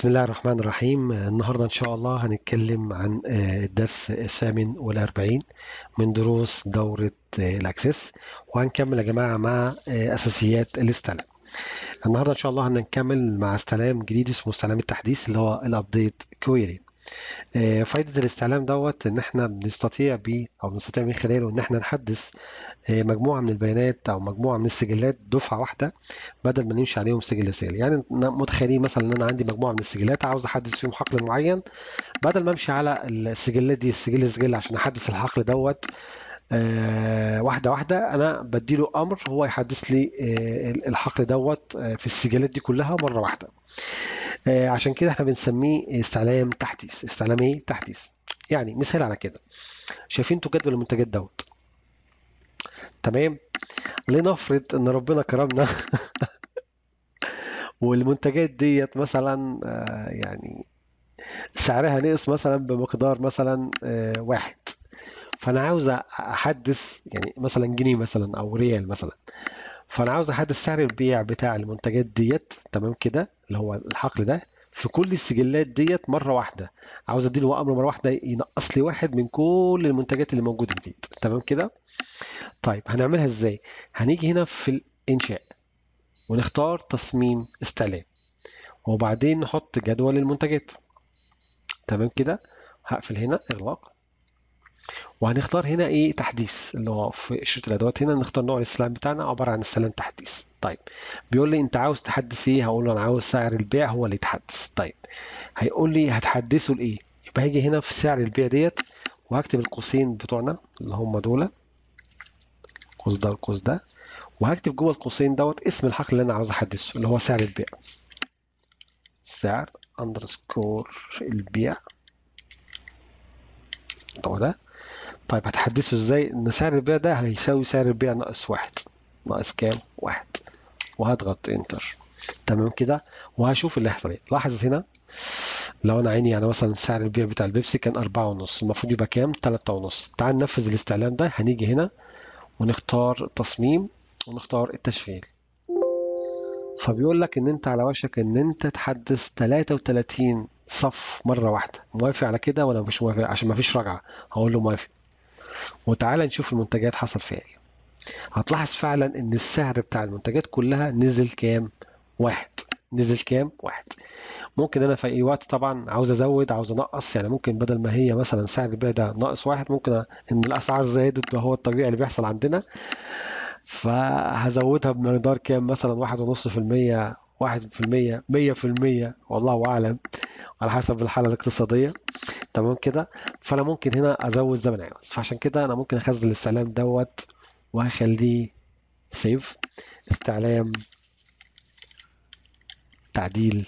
بسم الله الرحمن الرحيم النهاردة إن شاء الله هنتكلم عن آه، الدرس الثامن والأربعين من دروس دورة آه، الأكسس وهنكمل يا جماعة مع آه، أساسيات الاستلام النهاردة إن شاء الله هنكمل مع استلام جديد اسمه استلام التحديث اللي هو الأبديت كويري فايدة الاستعلام دوت إن إحنا بنستطيع بيه أو بنستطيع من خلاله إن إحنا نحدث آه، مجموعة من البيانات أو مجموعة من السجلات دفعة واحدة بدل ما نمشي عليهم سجل سجل يعني ن- متخيلين مثلا ان انا عندي مجموعه من السجلات عاوز احدث فيهم حقل معين بدل ما امشي على السجلات دي سجل سجل عشان احدث الحقل دوت آه واحده واحده انا بديله امر هو يحدث لي آه الحقل دوت آه في السجلات دي كلها مره واحده آه عشان كده احنا بنسميه استعلام تحديث استعلام ايه تحديث يعني مثال على كده شايفين انتوا جدول المنتجات دوت تمام لنفرض ان ربنا كرمنا والمنتجات ديت مثلا آه، يعني سعرها نقص مثلا بمقدار مثلا آه، واحد فانا عاوز احدث يعني مثلا جنيه مثلا او ريال مثلا فانا عاوز احدث سعر البيع بتاع المنتجات ديت تمام كده اللي هو الحقل ده في كل السجلات ديت مره واحده عاوز اديله امر مره واحده ينقص لي واحد من كل المنتجات اللي موجوده ديت تمام كده طيب هنعملها ازاي هنيجي هنا في الانشاء ونختار تصميم استعلام وبعدين نحط جدول المنتجات تمام كده هقفل هنا اغلاق وهنختار هنا ايه تحديث اللي هو في شريط الادوات هنا نختار نوع الاستلام بتاعنا عباره عن استلام تحديث طيب بيقول لي انت عاوز تحدث ايه هقول له انا عاوز سعر البيع هو اللي يتحدث طيب هيقول لي هتحدثه لايه يبقى هاجي هنا في سعر البيع ديت وهكتب القوسين بتوعنا اللي هم دول القوس ده والقوس ده وهكتب جوه القوسين دوت اسم الحقل اللي انا عاوز احدثه اللي هو سعر البيع سعر اندرسكور البيع هو ده طيب هتحدثه ازاي ان سعر البيع ده هيساوي سعر البيع ناقص واحد ناقص كام واحد وهضغط انتر تمام كده وهشوف اللي هيحصل ايه لاحظ هنا لو انا عيني يعني مثلا سعر البيع بتاع البيبسي كان أربعة ونص المفروض يبقى كام تلاتة ونص تعال ننفذ الاستعلام ده هنيجي هنا ونختار تصميم ونختار التشغيل فبيقول لك ان انت على وشك ان انت تحدث 33 صف مره واحده موافق على كده ولا مش موافق عشان ما فيش رجعه هقول له موافق وتعالى نشوف المنتجات حصل فيها ايه هتلاحظ فعلا ان السعر بتاع المنتجات كلها نزل كام واحد نزل كام واحد ممكن انا في اي وقت طبعا عاوز ازود عاوز انقص يعني ممكن بدل ما هي مثلا سعر البيع ده ناقص واحد ممكن ان الاسعار زادت وهو الطبيعي اللي بيحصل عندنا فهزودها بمقدار كام مثلا واحد ونص في المية واحد في المية مية في المية والله أعلم على حسب الحالة الاقتصادية تمام كده فأنا ممكن هنا أزود زي ما أنا عاوز فعشان كده أنا ممكن أخزن الاستعلام دوت وهخليه سيف استعلام تعديل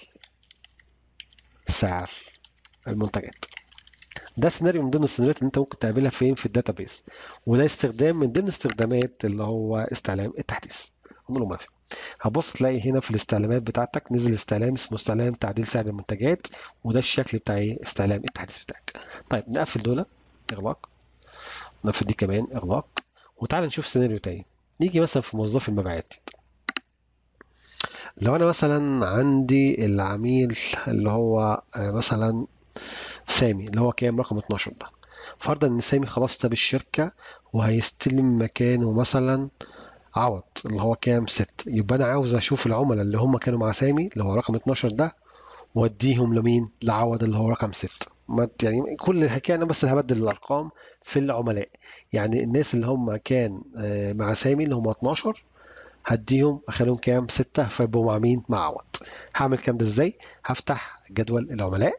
سعر المنتجات ده سيناريو من ضمن السيناريوهات اللي انت ممكن تقابلها فين في الداتابيس وده استخدام من ضمن استخدامات اللي هو استعلام التحديث عمره ما في هبص تلاقي هنا في الاستعلامات بتاعتك نزل استعلام اسمه استعلام تعديل سعر المنتجات وده الشكل بتاع ايه استعلام التحديث بتاعك طيب نقفل دول اغلاق نقفل دي كمان اغلاق وتعالى نشوف سيناريو تاني نيجي مثلا في موظف المبيعات لو انا مثلا عندي العميل اللي هو آه، مثلا سامي اللي هو كام رقم 12 ده فرضا ان سامي خلاص ساب الشركة وهيستلم مكانه مثلا عوض اللي هو كام ست يبقى انا عاوز اشوف العملاء اللي هم كانوا مع سامي اللي هو رقم 12 ده واديهم لمين لعوض اللي هو رقم ست ما يعني كل الحكايه انا بس هبدل الارقام في العملاء يعني الناس اللي هم كان آه، مع سامي اللي هم 12 هديهم اخليهم كام ستة فيبقوا مع مين مع عوض هعمل كام ده ازاي هفتح جدول العملاء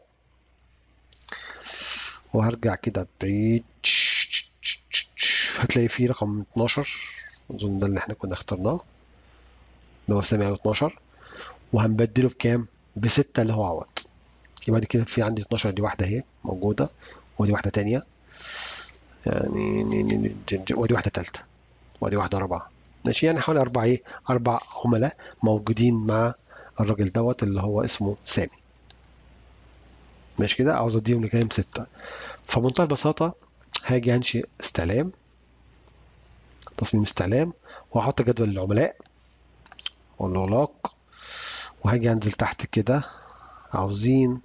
وهرجع كده بعيد هتلاقي فيه رقم 12 اظن ده اللي احنا كنا اخترناه اللي هو سامي 12 وهنبدله بكام بستة اللي هو عوض يبقى دي كده في عندي 12 دي واحدة اهي موجودة ودي واحدة تانية يعني ني- ني- ني- ودي واحدة تالتة ودي واحدة رابعة ماشي يعني حوالي أربع ايه أربع عملاء موجودين مع الراجل دوت اللي هو اسمه سامي ماشي كده عاوز اديهم لكام ستة فبمنتهى البساطة هاجي انشئ استعلام تصميم استعلام وهحط جدول العملاء واقول له لاق وهاجي انزل تحت كده عاوزين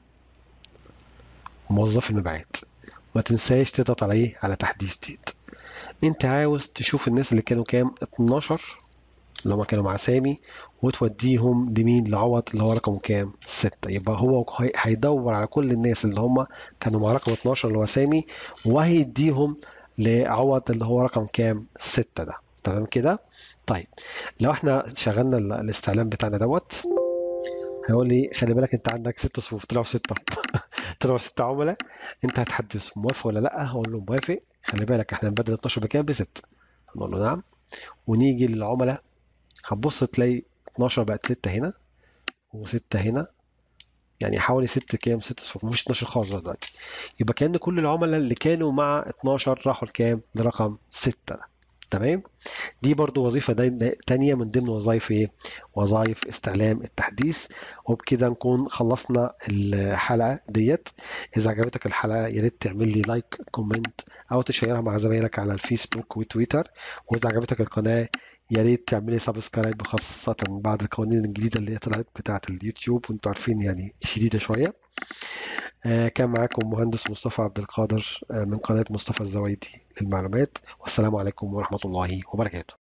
موظف المبيعات ما تنساش تضغط على ايه على تحديث جديد انت عاوز تشوف الناس اللي كانوا كام 12 اللي هم كانوا مع سامي وتوديهم لمين لعوض اللي هو رقم كام 6 يبقى هو هي- هيدور على كل الناس اللي هم كانوا مع رقم 12 اللي هو سامي وهيديهم لعوض اللي هو رقم كام 6 ده تمام كده طيب لو احنا شغلنا ال- الاستعلام بتاعنا دوت هيقول لي خلي بالك انت عندك ست صفوف طلعوا ستة طلعوا ستة عملاء انت هتحدث موافق ولا لا هقول له موافق خلي بالك احنا هنبدل 12 بكام بستة هنقول له نعم ونيجي للعملاء هتبص تلاقي 12 بقت 6 هنا و6 هنا يعني حوالي 6 كام 6 صفوف مش 12 خالص دلوقتي يبقى كأن كل العملاء اللي كانوا مع 12 راحوا لكام لرقم 6 ده تمام دي برضو وظيفة داي- تانية من ضمن وظائف ايه وظائف استعلام التحديث وبكده نكون خلصنا الحلقة ديت إذا عجبتك الحلقة يا ريت تعمل لي لايك كومنت أو تشيرها مع زمايلك على الفيسبوك وتويتر وإذا عجبتك القناة يا ريت تعمل لي سبسكرايب خاصة بعد القوانين الجديدة اللي هي طلعت بتاعة اليوتيوب وانتوا عارفين يعني شديدة شوية آه، كان معاكم مهندس مصطفى عبد القادر آه، من قناة مصطفى الزوايدي للمعلومات والسلام عليكم ورحمة الله وبركاته